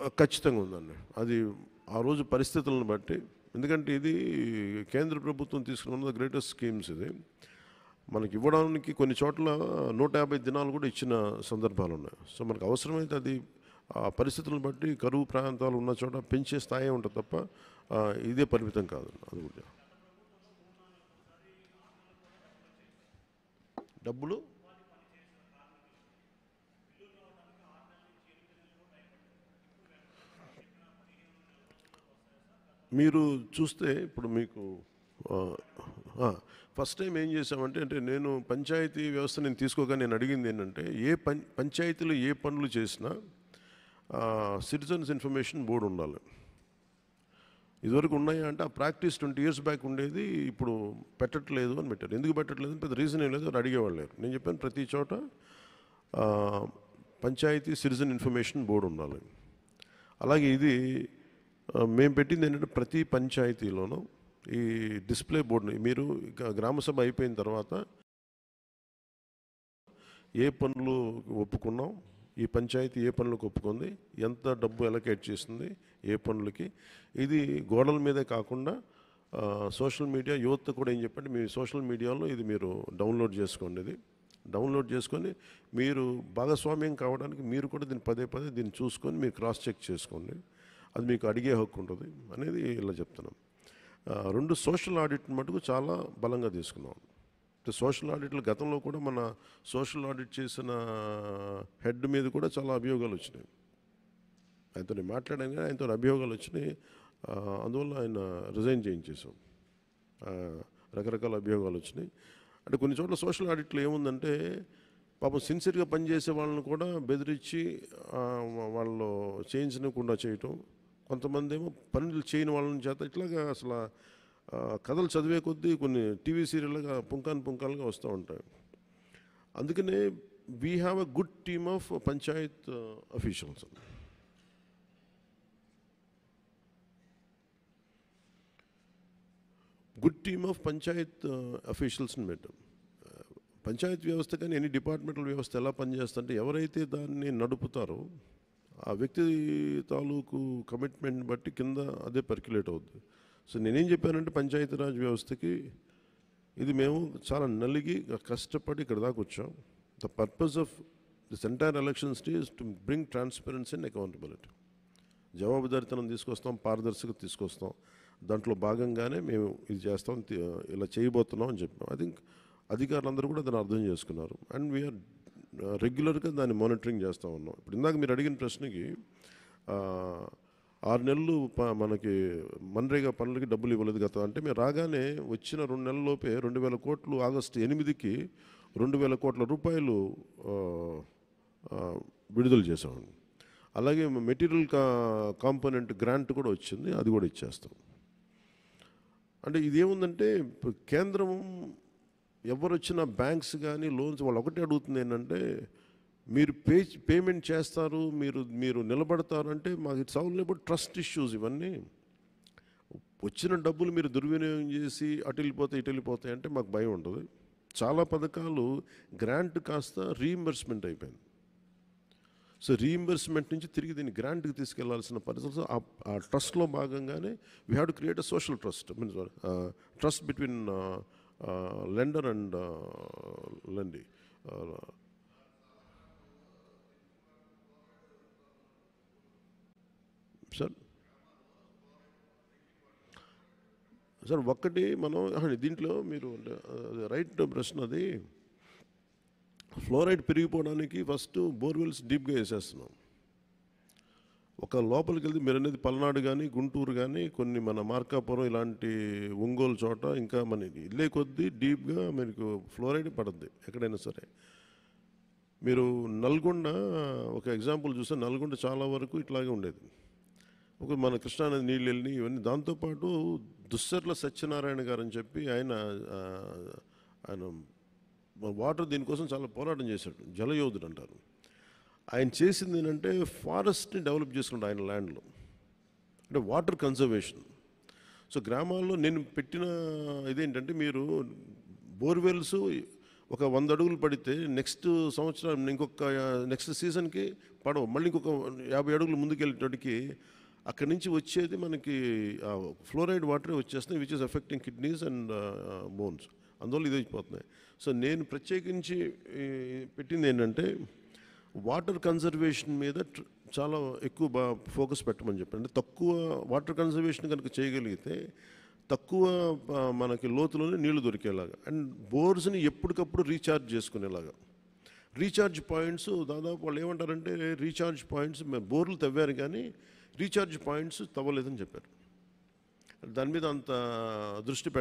ఖచ్చితంగా ఉందండి అది ఆ రోజు పరిస్థితులను బట్టి ఎందుకంటే ఇది కేంద్ర ప్రభుత్వం తీసుకున్న గ్రేటెస్ట్ స్కీమ్స్ ఇది మనకి ఇవ్వడానికి కొన్ని చోట్ల నూట యాభై దినాలు కూడా ఇచ్చిన సందర్భాలు ఉన్నాయి సో మనకు అవసరమైతే అది ఆ పరిస్థితులను బట్టి కరువు ప్రాంతాలు ఉన్న చోట పెంచే స్థాయి ఉంటుంది తప్ప ఆ, ఇదే పరిమితం కాదు అది కూడా డబ్బులు మీరు చూస్తే ఇప్పుడు మీకు ఫస్ట్ టైం ఏం చేసామంటే అంటే నేను పంచాయతీ వ్యవస్థ నేను తీసుకోగా నేను అడిగింది ఏంటంటే ఏ పం పంచాయతీలో ఏ పనులు చేసినా సిటిజన్స్ ఇన్ఫర్మేషన్ బోర్డు ఉండాలి ఇదివరకు ఉన్నాయా అంటే ఆ ప్రాక్టీస్ ట్వంటీ ఇయర్స్ బ్యాక్ ఉండేది ఇప్పుడు పెట్టట్లేదు అని పెట్టారు ఎందుకు పెట్టట్లేదు అని పెద్ద రీజన్ ఏం లేదు వారు అడిగేవాళ్ళు లేరు నేను చెప్పాను ప్రతి చోట ఆ, పంచాయతీ సిటిజన్ ఇన్ఫర్మేషన్ బోర్డు ఉండాలి అలాగే ఇది ఆ, మేము పెట్టింది ఏంటంటే ప్రతి పంచాయతీలోనూ ఈ డిస్ప్లే బోర్డుని మీరు ఇక గ్రామ సభ అయిపోయిన తర్వాత ఏ పనులు ఒప్పుకున్నాం ఈ పంచాయతీ ఏ పనులకు ఒప్పుకుంది ఎంత డబ్బు ఎలకేట్ చేసింది ఏ పనులకి ఇది గోడల మీదే కాకుండా ఆ, సోషల్ మీడియా యువత కూడా ఏం చెప్పండి మీ సోషల్ మీడియాలో ఇది మీరు డౌన్లోడ్ చేసుకోండి ఇది డౌన్లోడ్ చేసుకొని మీరు భాగస్వామ్యం కావడానికి మీరు కూడా దీన్ని పదే పదే దీన్ని చూసుకొని మీరు క్రాస్ చెక్ చేసుకోండి అది మీకు అడిగే హక్కు ఉంటుంది అనేది ఇలా చెప్తున్నాం ఆ, రెండు సోషల్ ఆడిట్ మటుకు చాలా బలంగా తీసుకున్నాం అంటే సోషల్ ఆడిట్లు గతంలో కూడా మన సోషల్ ఆడిట్ చేసిన హెడ్ మీద కూడా చాలా అభియోగాలు వచ్చినాయి ఆయనతో నేను మాట్లాడాను కానీ ఆయనతో అభియోగాలు వచ్చినాయి ఆ, అందువల్ల ఆయన రిజైన్ చేయించేసాం ఆ, రకరకాల అభియోగాలు వచ్చినాయి అంటే కొన్ని చోట్ల సోషల్ ఆడిట్లో ఏముందంటే పాపం సిన్సియర్గా పనిచేసే వాళ్ళని కూడా బెదిరించి ఆ, వాళ్ళు చేయించకుండా చేయటం కొంతమంది ఏమో పనులు చేయని వాళ్ళని చేత ఇట్లాగా అసలు ఆ, కథలు చదివే కొద్దీ కొన్ని టీవీ సీరియల్గా పుంకాన్ పుంకాలుగా వస్తూ ఉంటాయి అందుకనే we have a good team of panchayat officials good team of panchayat అఫీషియల్స్ని పెట్టాం పంచాయత్ వ్యవస్థ కానీ ఎన్ని డిపార్ట్మెంటల్ వ్యవస్థ ఎలా పనిచేస్తుంటే ఎవరైతే దాన్ని నడుపుతారో ఆ వ్యక్తి తాలూకు కమిట్మెంట్ బట్టి కింద అదే పర్క్యులేట్ అవుద్ది సో నేనేం చెప్పానంటే పంచాయతీరాజ్ వ్యవస్థకి ఇది మేము చాలా నలిగి కష్టపడి ఇక్కడ దాకా వచ్చాం the purpose of this entire elections is to bring transparency and accountability జవాబుదారితనం తీసుకొస్తాం పారదర్శకత తీసుకొస్తాం దాంట్లో భాగంగానే మేము ఇది చేస్తాం తి- ఇలా చేయబోతున్నాం అని చెప్పాం ఐ థింక్ అధికారులందరూ కూడా దాన్ని అర్థం చేసుకున్నారు అండ్ వీఆర్ రెగ్యులర్గా దాన్ని మానిటరింగ్ చేస్తూ ఉన్నాం ఇప్పుడు ఇందాక మీరు అడిగిన ప్రశ్నకి ఆ, ఆరు నెలలు ప- మనకి మన్రేగా పనులకి డబ్బులు ఇవ్వలేదు గత అంటే మేము రాగానే వచ్చిన రెండు నెలల్లోపే రెండు వేల కోట్లు ఆగస్టు ఎనిమిదికి రెండు వేల కోట్ల రూపాయలు ఆ, ఆ, విడుదల చేసామండి అలాగే మెటీరియల్ కా కాంపోనెంట్ గ్రాంట్ కూడా వచ్చింది అది కూడా ఇచ్చేస్తాం అంటే ఇదేముందంటే ఇప్పుడు కేంద్రం ఎవరు వచ్చిన బ్యాంక్స్ కానీ లోన్స్ వాళ్ళు ఒకటే అడుగుతుంది ఏంటంటే మీరు పే పేమెంట్ చేస్తారు మీరు మీరు నిలబడతారు అంటే మాకు it's all about trust issues ఇవన్నీ వచ్చిన డబ్బులు మీరు దుర్వినియోగం చేసి అటు వెళ్ళిపోతే ఇటు వెళ్ళిపోతాయి అంటే మాకు భయం ఉంటుంది చాలా పథకాలు గ్రాంట్ కాస్త రీఇంబర్స్మెంట్ అయిపోయింది సో రీఇంబర్స్మెంట్ నుంచి తిరిగి దీన్ని గ్రాంట్కి తీసుకెళ్లాల్సిన పరిస్థితులు ఆ- ఆ ట్రస్ట్లో భాగంగానే we have to create a social trust means trust between lender and lendee sir sir ఒక్కటి మనం ఆహా, దీంట్లో మీరు రైట్ ప్రశ్న అది ఫ్లోరైడ్ పెరిగిపోవడానికి ఫస్ట్ బోర్వెల్స్ డీప్గా వేసేస్తున్నాం ఒక లోపలికి వెళ్తే మీరు అనేది పల్నాడు కానీ గుంటూరు కానీ కొన్ని మన మార్కాపురం ఇలాంటి ఒంగోలు చోట ఇంకా మన ఇల్లే కొద్దీ డీప్గా మీకు ఫ్లోరైడ్ పడుద్ది ఎక్కడైనా సరే మీరు నల్గొండ ఒక ఎగ్జాంపుల్ చూస్తే నల్గొండ చాలా వరకు ఇట్లాగే ఉండేది ఒక మన కృష్ణానది నీళ్ళు వెళ్ళి ఇవన్నీ దాంతోపాటు దుస్సర్ల సత్యనారాయణ గారు అని చెప్పి ఆయన ఆ, ఆయన వాటర్ దీనికోసం చాలా పోరాటం చేశాడు జలయోధుడు అంటారు ఆయన చేసింది ఏంటంటే ఫారెస్ట్ని డెవలప్ చేసుకుంటాడు ఆయన ల్యాండ్లో అంటే వాటర్ కన్జర్వేషన్ సో గ్రామాల్లో నేను పెట్టిన ఇదేంటంటే మీరు బోర్వెల్స్ ఒక వంద అడుగులు పడితే నెక్స్ట్ సంవత్సరం ఇంకొక నెక్స్ట్ సీజన్కి పడవు మళ్ళీ ఇంకొక యాభై అడుగులు ముందుకెళ్ళేటోటికి అక్కడి నుంచి వచ్చేది మనకి ఫ్లోరైడ్ వాటరే వచ్చేస్తున్నాయి which is affecting kidneys and bones అందువల్ల ఇది అయిపోతున్నాయి సో నేను ప్రత్యేకించి ఈ, పెట్టింది ఏంటంటే వాటర్ కన్జర్వేషన్ మీద ట్ర- చాలా ఎక్కువ బా ఫోకస్ పెట్టమని చెప్పాను అంటే తక్కువ వాటర్ కన్జర్వేషన్ కనుక చేయగలిగితే తక్కువ ఆ, మనకి లోతులోనే నీళ్లు దొరికేలాగా అండ్ బోర్స్ని ఎప్పటికప్పుడు రీఛార్జ్ చేసుకునేలాగా రీఛార్జ్ పాయింట్స్ దాదాపు వాళ్ళు ఏమంటారంటే రీఛార్జ్ పాయింట్స్ మేము బోర్లు తవ్వారు కానీ రీఛార్జ్ పాయింట్స్ తవ్వలేదని చెప్పారు దాని మీద అంత దృష్టి